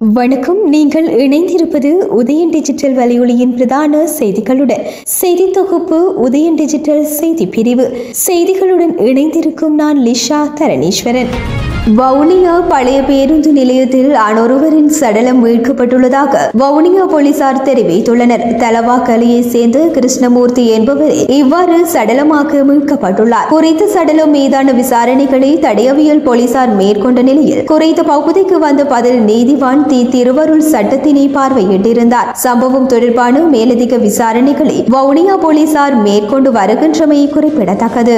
வணக்கம் நீங்கள் இணைந்திருப்பது உதயன் டிஜிட்டல் வலையொலியின் பிரதான செய்திகளுடன் செய்தி தொகுப்பு உதயன் டிஜிட்டல் செய்தி பிரிவு செய்திகளுடன் இணைந்திருக்கும் நான் லிஷா தரணீஸ்வரன் வவுனியா பழைய பேருந்து நிலையத்தில் அனொருவரின் சடலம் மீட்கப்பட்டுள்ளதாக வவுனியா போலீசார் தெரிவித்துள்ளனர் தலவாக்கலையை சேர்ந்த கிருஷ்ணமூர்த்தி என்பவரே இவ்வாறு சடலமாக மீட்கப்பட்டுள்ளார் குறித்த சடலம் மீதான விசாரணைகளை தடயவியல் போலீசார் மேற்கொண்ட நிலையில் குறித்த பகுதிக்கு வந்த பதில் நீதிவான் தி திருவருள் சட்டத்தினை பார்வையிட்டிருந்தார் சம்பவம் தொடர்பான மேலதிக விசாரணைகளை வவுனியா போலீசார் மேற்கொண்டு வருகின்றமை குறிப்பிடத்தக்கது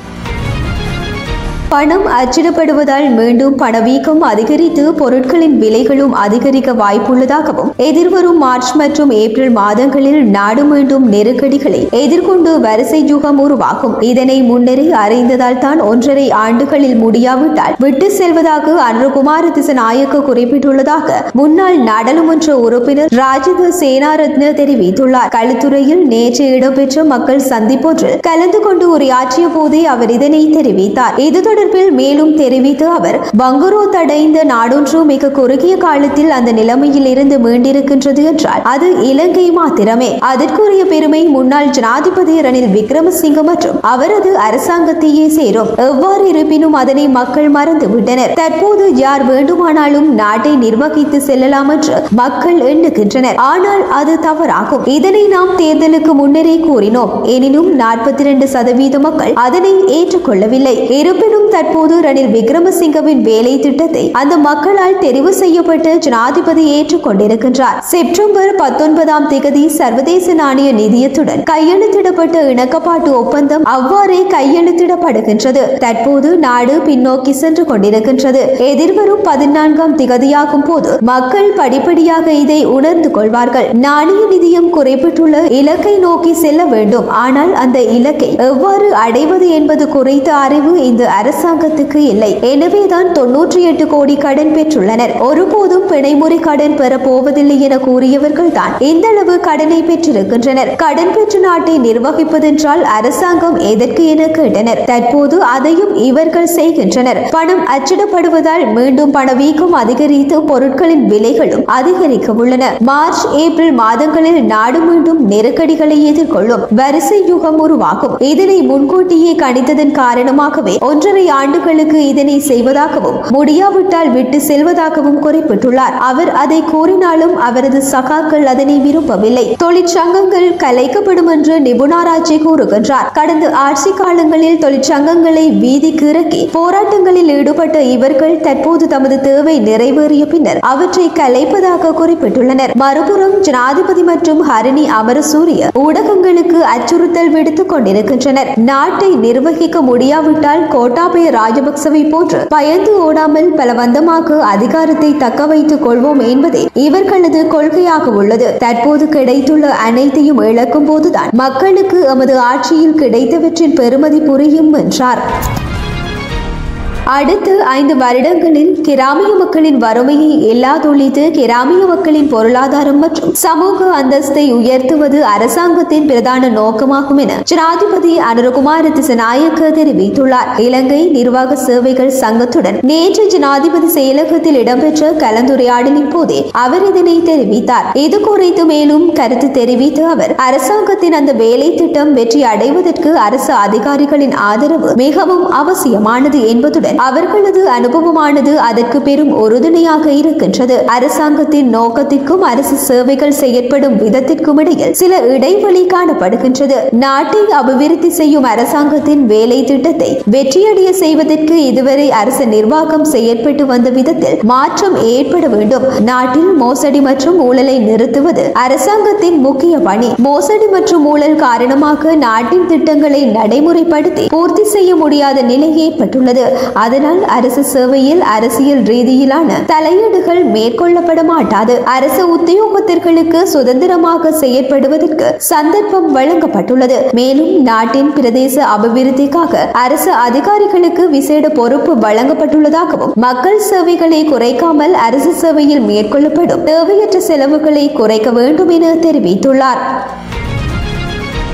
பணம் அச்சிடப்படுவதால் மீண்டும் பணவீக்கம் அதிகரித்து பொருட்களின் விலைகளும் அதிகரிக்க வாய்ப்புள்ளதாகவும் எதிர்வரும் மார்ச் மற்றும் ஏப்ரல் மாதங்களில் நாடு மீண்டும் நெருக்கடிகளை எதிர்கொண்டு வரிசை யுகம் உருவாகும் இதனை முன்னரே அறிந்ததால் தான் ஒன்றரை ஆண்டுகளில் முடியாவிட்டால் விட்டு செல்வதாக அனுகுமார திசநாயக்க குறிப்பிட்டுள்ளதாக முன்னாள் நாடாளுமன்ற உறுப்பினர் ராஜித சேனாரத்ன தெரிவித்துள்ளார் களுத்துறையில் நேற்று இடம்பெற்ற மக்கள் சந்திப்பொன்றில் கலந்து கொண்டு உரையாற்றிய போதே அவர் இதனை தெரிவித்தார் இது தொடர்பில் மேலும் தெரிவித்த அவர் பங்குரோத் அடைந்த நாடொன்று மிக குறுகிய காலத்தில் அந்த நிலைமையில் இருந்து மீண்டிருக்கின்றது என்றால் அது இலங்கை மாத்திரமே அதற்குரிய பெருமை முன்னாள் ஜனாதிபதி ரணில் விக்ரமசிங்க மற்றும் அவரது அரசாங்கத்தையே சேரும் எவ்வாறு இருப்பினும் அதனை மக்கள் மறந்துவிட்டனர் தற்போது யார் வேண்டுமானாலும் நாட்டை நிர்வகித்து செல்லலாம் என்று மக்கள் எண்ணுகின்றனர் ஆனால் அது தவறாகும் இதனை நாம் தேர்தலுக்கு முன்னரே கூறினோம் எனினும் நாற்பத்தி இரண்டு சதவீத மக்கள் அதனை ஏற்றுக்கொள்ளவில்லை இருப்பினும் தற்போது ரணில் விக்ரமசிங்கவின் வேலை திட்டத்தை அந்த மக்களால் தெரிவு செய்யப்பட்ட ஜனாதிபதி ஏற்றுக்கொண்டிருக்கின்றார் செப்டம்பர் பத்தொன்பதாம் தேதி சர்வதேச நாணய நிதியத்துடன் கையெழுத்திடப்பட்ட இணக்கப்பாட்டு ஒப்பந்தம் அவ்வாறே கையெழுத்திடப்படுகின்றது தற்போது நாடு பின்னோக்கி சென்று கொண்டிருக்கின்றது எதிர்வரும் பதினான்காம் திகதியாகும் போது மக்கள் படிப்படியாக இதை உணர்ந்து கொள்வார்கள் நாணய நிதியம் குறிப்பிட்டுள்ள இலக்கை நோக்கி செல்ல வேண்டும் ஆனால் அந்த இலக்கை எவ்வாறு அடைவது என்பது குறித்த அறிவு இந்த அரசாங்கத்துக்கு இல்லை எனவேதான் தொன்னூற்றி எட்டு கோடி கடன் பெற்றுள்ளனர் ஒருபோதும் பிணைமுறை கடன் பெற போவதில்லை என கூறியவர்கள் தான் இந்த அளவு கடனை பெற்றிருக்கின்றனர் கடன் பெற்ற நாட்டை நிர்வகிப்பதென்றால் அரசாங்கம் எதற்கு என கேட்டனர் தற்போது அதையும் இவர்கள் செய்கின்றனர் பணம் அச்சிடப்படுவதால் மீண்டும் பணவீக்கம் அதிகரித்து பொருட்களின் விலைகளும் அதிகரிக்க உள்ளன மார்ச் ஏப்ரல் மாதங்களில் நாடு மீண்டும் நெருக்கடிகளை எதிர்கொள்ளும் வரிசை யுகம் உருவாகும் இதனை முன்கூட்டியே கணித்ததன் காரணமாகவே ஒன்றரை ஆண்டுகளுக்கு இதனை செய்வதாகவும் முடியாவிட்டால் விட்டு செல்வதாகவும் குறிப்பிட்டுள்ளார் அவர் அதை கூறினாலும் அவரது சகாக்கள் அதனை விரும்பவில்லை தொழிற்சங்கங்கள் கலைக்கப்படும் என்று நிபுணராட்சி கூறுகின்றார் கடந்த ஆட்சி காலங்களில் தொழிற்சங்கங்களை வீதிக்கு இறக்கி போராட்டங்களில் ஈடுபட்ட இவர்கள் தற்போது தமது தேவை நிறைவேறிய பின்னர் அவற்றை கலைப்பதாக குறிப்பிட்டுள்ளனர் மறுபுறம் ஜனாதிபதி மற்றும் ஹரிணி அமரசூரிய ஊடகங்களுக்கு அச்சுறுத்தல் விடுத்துக் கொண்டிருக்கின்றனர் நாட்டை நிர்வகிக்க முடியாவிட்டால் கோட்டாபய ராஜபக்சவை போன்று பயந்து ஓடாமல் பலவந்தமாக அதிகாரத்தை தக்க வைத்துக் கொள்வோம் என்பதே இவர்களது கொள்கையாக உள்ளது தற்போது கிடைத்துள்ள அனைத்தையும் இழக்கும் போதுதான் மக்களுக்கு எமது ஆட்சியில் கிடைத்தவற்றின் பெருமதி புரியும் என்றார் அடுத்து ஐந்து வருடங்களில் கிராமிய மக்களின் வறுமையை இல்லாதொழித்து கிராமிய மக்களின் பொருளாதாரம் மற்றும் சமூக அந்தஸ்தை உயர்த்துவது அரசாங்கத்தின் பிரதான நோக்கமாகும் என ஜனாதிபதி அனுரகுமார திசநாயக்க தெரிவித்துள்ளார் இலங்கை நிர்வாக சேவைகள் சங்கத்துடன் நேற்று ஜனாதிபதி செயலகத்தில் இடம்பெற்ற கலந்துரையாடலின் போதே அவர் இதனை தெரிவித்தார் இது குறித்து மேலும் கருத்து தெரிவித்த அவர் அரசாங்கத்தின் அந்த வேலை திட்டம் வெற்றி அடைவதற்கு அரசு அதிகாரிகளின் ஆதரவு மிகவும் அவசியமானது என்பதுடன் அவர்களது அனுபவமானது அதற்கு பெரும் உறுதுணையாக இருக்கின்றது அரசாங்கத்தின் நோக்கத்திற்கும் அரசு சேவைகள் செயற்படும் விதத்திற்கும் இடையில் சில இடைவெளி காணப்படுகின்றது நாட்டை அபிவிருத்தி செய்யும் அரசாங்கத்தின் வேலை திட்டத்தை வெற்றியடைய செய்வதற்கு இதுவரை அரசு நிர்வாகம் செயற்பட்டு வந்த விதத்தில் மாற்றம் ஏற்பட வேண்டும் நாட்டில் மோசடி மற்றும் ஊழலை நிறுத்துவது அரசாங்கத்தின் முக்கிய பணி மோசடி மற்றும் ஊழல் காரணமாக நாட்டின் திட்டங்களை நடைமுறைப்படுத்தி பூர்த்தி செய்ய முடியாத நிலை ஏற்பட்டுள்ளது அதனால் அரசு சேவையில் அரசியல் ரீதியிலான தலையீடுகள் மேற்கொள்ளப்பட மாட்டாது அரசு உத்தியோகத்தர்களுக்கு சுதந்திரமாக செயற்படுவதற்கு சந்தர்ப்பம் வழங்கப்பட்டுள்ளது மேலும் நாட்டின் பிரதேச அபிவிருத்திக்காக அரசு அதிகாரிகளுக்கு விசேட பொறுப்பு வழங்கப்பட்டுள்ளதாகவும் மக்கள் சேவைகளை குறைக்காமல் அரசு சேவையில் மேற்கொள்ளப்படும் தேவையற்ற செலவுகளை குறைக்க வேண்டும் என தெரிவித்துள்ளார்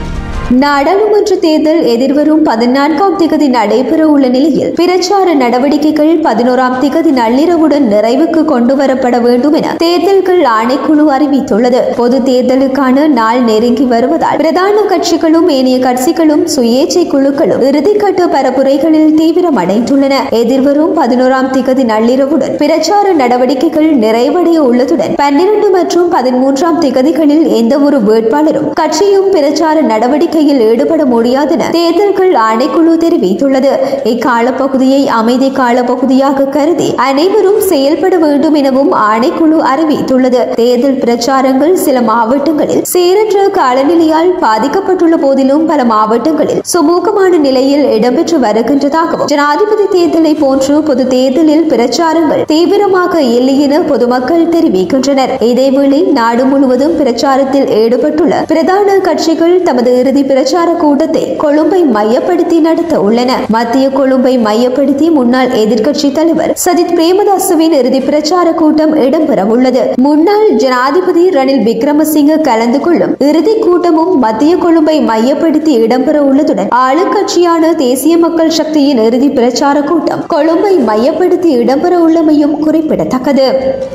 நாடாளுமன்ற தேர்தல் எதிர்வரும் பதினான்காம் திகதி நடைபெற உள்ள நிலையில் பிரச்சார நடவடிக்கைகள் பதினோராம் திகதி நள்ளிரவுடன் நிறைவுக்கு கொண்டு வரப்பட வேண்டும் என தேர்தல்கள் ஆணைக்குழு அறிவித்துள்ளது பொது தேர்தலுக்கான நாள் நெருங்கி வருவதால் பிரதான கட்சிகளும் ஏனைய கட்சிகளும் சுயேட்சை குழுக்களும் இறுதிக்கட்ட பரப்புரைகளில் தீவிரமடைந்துள்ளன எதிர்வரும் பதினோராம் திகதி நள்ளிரவுடன் பிரச்சார நடவடிக்கைகள் நிறைவடைய உள்ளதுடன் பன்னிரண்டு மற்றும் பதிமூன்றாம் திகதிகளில் எந்த ஒரு வேட்பாளரும் கட்சியும் பிரச்சார நடவடிக்கையில் ஈடுபட முடியாதென தேர்தல்கள் ஆணைக்குழு தெரிவித்துள்ளது இக்கால பகுதியை அமைதி கால பகுதியாக கருதி அனைவரும் செயல்பட வேண்டும் எனவும் ஆணைக்குழு அறிவித்துள்ளது தேர்தல் பிரச்சாரங்கள் சில மாவட்டங்களில் சீரற்ற காலநிலையால் பாதிக்கப்பட்டுள்ள போதிலும் பல மாவட்டங்களில் சுமூகமான நிலையில் இடம்பெற்று வருகின்றதாகவும் ஜனாதிபதி தேர்தலை போன்று பொது தேர்தலில் பிரச்சாரங்கள் தீவிரமாக இல்லை என பொதுமக்கள் தெரிவிக்கின்றனர் இதேவேளை நாடு முழுவதும் பிரச்சாரத்தில் ஈடுபட்டுள்ள பிரதான கட்சிகள் தமது இறுதி பிரச்சார கூட்டத்தை கொழும்பை மையப்படுத்தி நடத்த உள்ளன மத்திய கொழும்பை மையப்படுத்தி முன்னாள் எதிர்க்கட்சி தலைவர் சஜித் பிரேமதாசவின் இறுதி பிரச்சார கூட்டம் இடம்பெற உள்ளது முன்னாள் ஜனாதிபதி ரணில் விக்ரமசிங்க கலந்து கொள்ளும் இறுதி கூட்டமும் மத்திய கொழும்பை மையப்படுத்தி இடம்பெற உள்ளதுடன் ஆளுங்கட்சியான தேசிய மக்கள் சக்தியின் இறுதி பிரச்சார கூட்டம் கொழும்பை மையப்படுத்தி இடம்பெற உள்ளமையும் குறிப்பிடத்தக்கது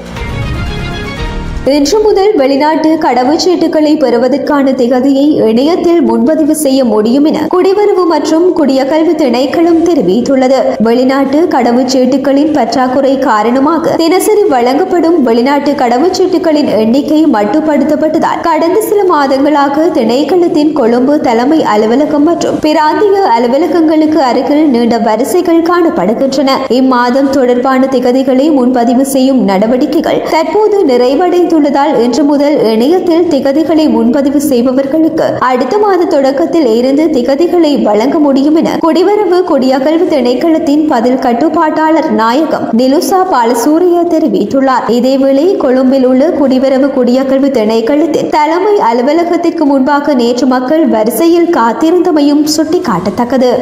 இன்று முதல் வெளிநாட்டு கடவுச்சீட்டுகளை பெறுவதற்கான திகதியை இணையத்தில் முன்பதிவு செய்ய முடியும் என குடிவரவு மற்றும் குடியகல்வி திணைக்களம் தெரிவித்துள்ளது வெளிநாட்டு கடவுச்சீட்டுகளின் பற்றாக்குறை காரணமாக தினசரி வழங்கப்படும் வெளிநாட்டு கடவுச்சீட்டுகளின் எண்ணிக்கை மட்டுப்படுத்தப்பட்டதால் கடந்த சில மாதங்களாக திணைக்களத்தின் கொழும்பு தலைமை அலுவலகம் மற்றும் பிராந்திய அலுவலகங்களுக்கு அருகில் நீண்ட வரிசைகள் காணப்படுகின்றன இம்மாதம் தொடர்பான திகதிகளை முன்பதிவு செய்யும் நடவடிக்கைகள் தற்போது நிறைவடைந்து அறிவித்துள்ளதால் இன்று முதல் இணையத்தில் திகதிகளை முன்பதிவு செய்பவர்களுக்கு அடுத்த மாத தொடக்கத்தில் இருந்து திகதிகளை வழங்க முடியும் என குடிவரவு குடியகல்வு திணைக்களத்தின் பதில் கட்டுப்பாட்டாளர் நாயகம் நிலுசா பாலசூரிய தெரிவித்துள்ளார் இதேவேளை கொழும்பில் உள்ள குடிவரவு குடியகல்வு திணைக்களத்தின் தலைமை அலுவலகத்திற்கு முன்பாக நேற்று மக்கள் வரிசையில் காத்திருந்தமையும் சுட்டிக்காட்டத்தக்கது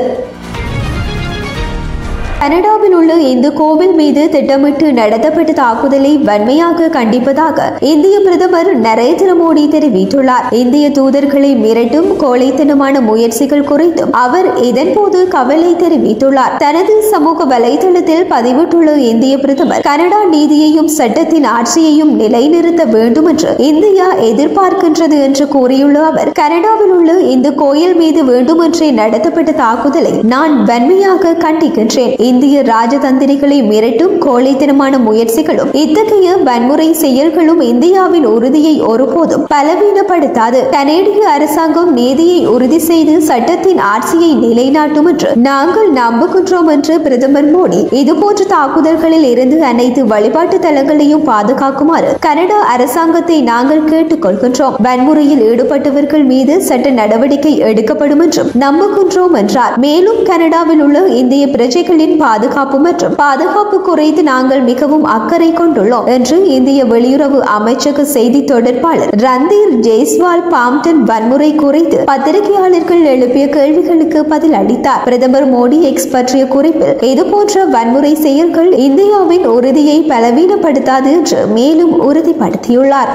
கனடாவில் உள்ள இந்து கோவில் மீது திட்டமிட்டு நடத்தப்பட்ட தாக்குதலை வன்மையாக கண்டிப்பதாக இந்திய பிரதமர் நரேந்திர மோடி தெரிவித்துள்ளார் இந்திய தூதர்களை மிரட்டும் கோழைத்தனமான முயற்சிகள் குறித்தும் அவர் இதன்போது கவலை தெரிவித்துள்ளார் தனது சமூக வலைதளத்தில் பதிவிட்டுள்ள இந்திய பிரதமர் கனடா நீதியையும் சட்டத்தின் ஆட்சியையும் நிலைநிறுத்த வேண்டும் என்று இந்தியா எதிர்பார்க்கின்றது என்று கூறியுள்ள அவர் கனடாவில் உள்ள இந்த கோயில் மீது வேண்டுமென்றே நடத்தப்பட்ட தாக்குதலை நான் வன்மையாக கண்டிக்கின்றேன் இந்திய ராஜதந்திரிகளை மிரட்டும் கோழைத்தனமான முயற்சிகளும் இத்தகைய வன்முறை செயல்களும் இந்தியாவின் உறுதியை ஒருபோதும் பலவீனப்படுத்தாது கனேடிய அரசாங்கம் நீதியை உறுதி செய்து சட்டத்தின் ஆட்சியை நிலைநாட்டும் என்று நாங்கள் நம்புகின்றோம் என்று பிரதமர் மோடி இதுபோன்ற தாக்குதல்களில் இருந்து அனைத்து வழிபாட்டு தலங்களையும் பாதுகாக்குமாறு கனடா அரசாங்கத்தை நாங்கள் கேட்டுக்கொள்கின்றோம் வன்முறையில் ஈடுபட்டவர்கள் மீது சட்ட நடவடிக்கை எடுக்கப்படும் என்றும் நம்புகின்றோம் என்றார் மேலும் கனடாவில் உள்ள இந்திய பிரஜைகளின் பாதுகாப்பு மற்றும் பாதுகாப்பு குறித்து நாங்கள் மிகவும் அக்கறை கொண்டுள்ளோம் என்று இந்திய வெளியுறவு அமைச்சக செய்தி தொடர்பாளர் ரந்தீர் ஜெய்ஸ்வால் பாம்டன் வன்முறை குறித்து பத்திரிகையாளர்கள் எழுப்பிய கேள்விகளுக்கு பதில் அளித்தார் பிரதமர் மோடி எக்ஸ் பற்றிய குறிப்பில் இதுபோன்ற வன்முறை செயல்கள் இந்தியாவின் உறுதியை பலவீனப்படுத்தாது என்று மேலும் உறுதிப்படுத்தியுள்ளார்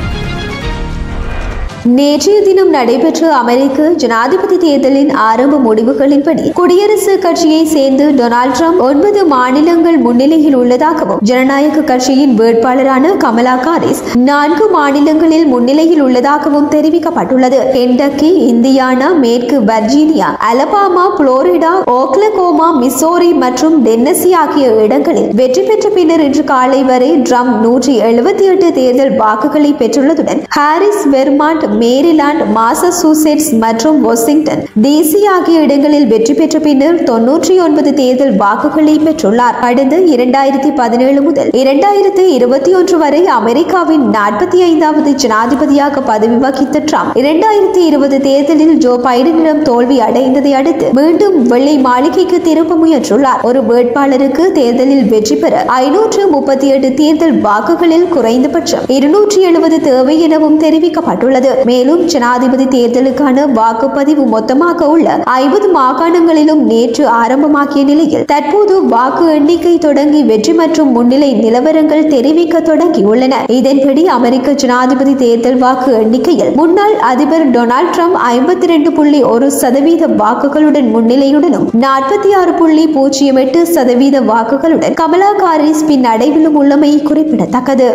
நேற்றைய தினம் நடைபெற்ற அமெரிக்க ஜனாதிபதி தேர்தலின் ஆரம்ப முடிவுகளின்படி குடியரசுக் கட்சியை சேர்ந்து டொனால்ட் ட்ரம்ப் ஒன்பது மாநிலங்கள் முன்னிலையில் உள்ளதாகவும் ஜனநாயக கட்சியின் வேட்பாளரான கமலா ஹாரிஸ் நான்கு மாநிலங்களில் முன்னிலையில் உள்ளதாகவும் தெரிவிக்கப்பட்டுள்ளது கென்டக்கி இந்தியானா மேற்கு Virginia Alabama Florida Oklahoma Missouri மற்றும் டென்னசி ஆகிய இடங்களில் வெற்றி பெற்ற பின்னர் இன்று காலை வரை ட்ரம்ப் நூற்றி எழுபத்தி எட்டு தேர்தல் வாக்குகளை பெற்றுள்ளதுடன் ஹாரிஸ் வெர்மாண்ட் மேரிலாந்து மாசசூசெட்ஸ் மற்றும் வாஷிங்டன் டிசி ஆகிய இடங்களில் வெற்றி பெற்ற பின்னர் தொன்னூற்றி ஒன்பது தேர்தல் வாக்குகளை பெற்றுள்ளார் கடந்த இரண்டாயிரத்தி பதினேழு முதல் இரண்டாயிரத்தி இருபத்தி ஒன்று வரை அமெரிக்காவின் நாற்பத்தி ஐந்தாவது ஜனாதிபதியாக பதவி வகித்த ட்ரம்ப் இரண்டாயிரத்தி இருபது தேர்தலில் ஜோ பைடனிடம் தோல்வி அடைந்ததை அடுத்து மீண்டும் வெள்ளை மாளிகைக்கு திரும்ப முயன்றுள்ளார் ஒரு வேட்பாளருக்கு தேர்தலில் வெற்றி பெற ஐநூற்று முப்பத்தி எட்டு தேர்தல் வாக்குகளில் குறைந்தபட்சம் இருநூற்றி எழுபது தேவை எனவும் தெரிவிக்கப்பட்டுள்ளது மேலும் ஜனாதிபதி தேர்தலுக்கான வாக்குப்பதிவு மொத்தமாக உள்ள ஐம்பது மாகாணங்களிலும் நேற்று ஆரம்பமாக்கிய நிலையில் தற்போது வாக்கு எண்ணிக்கை தொடங்கி வெற்றி மற்றும் முன்னிலை நிலவரங்கள் தெரிவிக்க தொடங்கியுள்ளன இதன்படி அமெரிக்க ஜனாதிபதி தேர்தல் வாக்கு எண்ணிக்கையில் முன்னாள் அதிபர் டொனால்ட் ட்ரம்ப் ஐம்பத்தி ரெண்டு புள்ளி ஒரு சதவீத வாக்குகளுடன் முன்னிலையுடனும் நாற்பத்தி ஆறு புள்ளி பூஜ்ஜியம் எட்டு சதவீத வாக்குகளுடன் கமலா ஹாரிஸ் பின் அடைவிலும் உள்ளமை குறிப்பிடத்தக்கது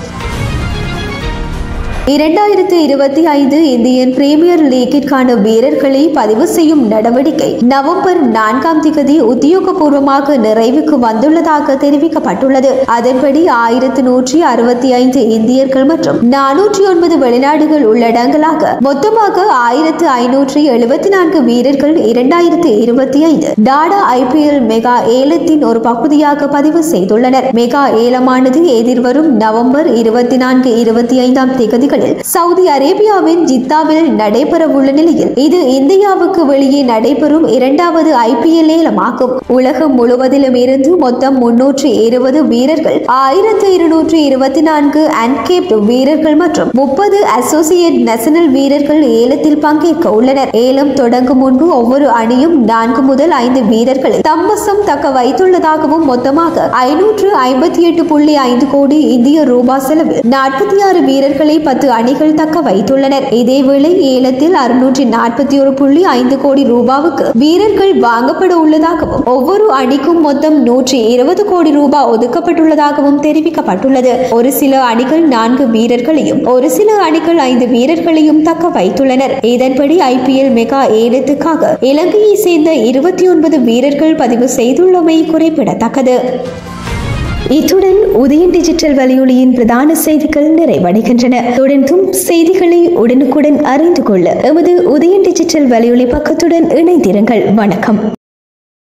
இரண்டாயிரத்து இருபத்தி ஐந்து இந்தியன் பிரீமியர் லீக்கிற்கான வீரர்களை பதிவு செய்யும் நடவடிக்கை நவம்பர் நான்காம் திகதி உத்தியோகபூர்வமாக நிறைவுக்கு வந்துள்ளதாக தெரிவிக்கப்பட்டுள்ளது அதன்படி ஆயிரத்து நூற்றி அறுபத்தி ஐந்து இந்தியர்கள் மற்றும் நானூற்றி ஒன்பது வெளிநாடுகள் உள்ளடங்கலாக மொத்தமாக ஆயிரத்து ஐநூற்றி எழுபத்தி நான்கு வீரர்கள் இரண்டாயிரத்து இருபத்தி ஐந்து டாடா ஐபிஎல் மெகா ஏலத்தின் ஒரு பகுதியாக பதிவு செய்துள்ளனர் மெகா ஏலமானது எதிர்வரும் நவம்பர் இருபத்தி நான்கு இருபத்தி ஐந்தாம் திகதிகளில் சவுதி அரேபியாவின் ஜித்தாவில் நடைபெறவுள்ள நிலையில் இது இந்தியாவுக்கு வெளியே நடைபெறும் இரண்டாவது ஐபிஎல் ஏலமாகும் உலகம் முழுவதிலும் இருந்து மொத்தம் முன்னூற்றி இருபது வீரர்கள் ஆயிரத்து இருநூற்றி இருபத்தி நான்கு அன்கேப்ட் வீரர்கள் மற்றும் முப்பது அசோசியேட் நேஷனல் வீரர்கள் ஏலத்தில் பங்கேற்க உள்ளனர் ஏலம் தொடங்கும் முன்பு ஒவ்வொரு அணியும் நான்கு முதல் ஐந்து வீரர்களை தம்வசம் தக்க வைத்துள்ளதாகவும் மொத்தமாக ஐநூற்று ஐம்பத்தி எட்டு புள்ளி ஐந்து கோடி இந்திய ரூபாய் செலவில் நாற்பத்தி ஆறு வீரர்களை பத்து அணிகள் தக்க வைத்துள்ளனர் இதேவேளை ஏலத்தில் அறுநூற்றி நாற்பத்தி ஒரு புள்ளி ஐந்து கோடி ரூபாவுக்கு வீரர்கள் வாங்கப்பட உள்ளதாகவும் ஒவ்வொரு அணிக்கும் மொத்தம் நூற்றி இருபது கோடி ரூபாய் ஒதுக்கப்பட்டுள்ளதாகவும் தெரிவிக்கப்பட்டுள்ளது ஒரு சில அணிகள் நான்கு வீரர்களையும் ஒரு சில அணிகள் ஐந்து வீரர்களையும் தக்க வைத்துள்ளனர் இதன்படி ஐபிஎல் மெகா ஏலத்துக்காக இலங்கையை சேர்ந்த இருபத்தி ஒன்பது வீரர்கள் பதிவு செய்துள்ளமை குறிப்பிடத்தக்கது இத்துடன் உதயன் டிஜிட்டல் வலையொலியின் பிரதான செய்திகள் நிறைவடைகின்றன தொடர்ந்தும் செய்திகளை உடனுக்குடன் அறிந்து கொள்ள எமது உதயன் டிஜிட்டல் வலையொலி பக்கத்துடன் இணைந்திருங்கள் வணக்கம்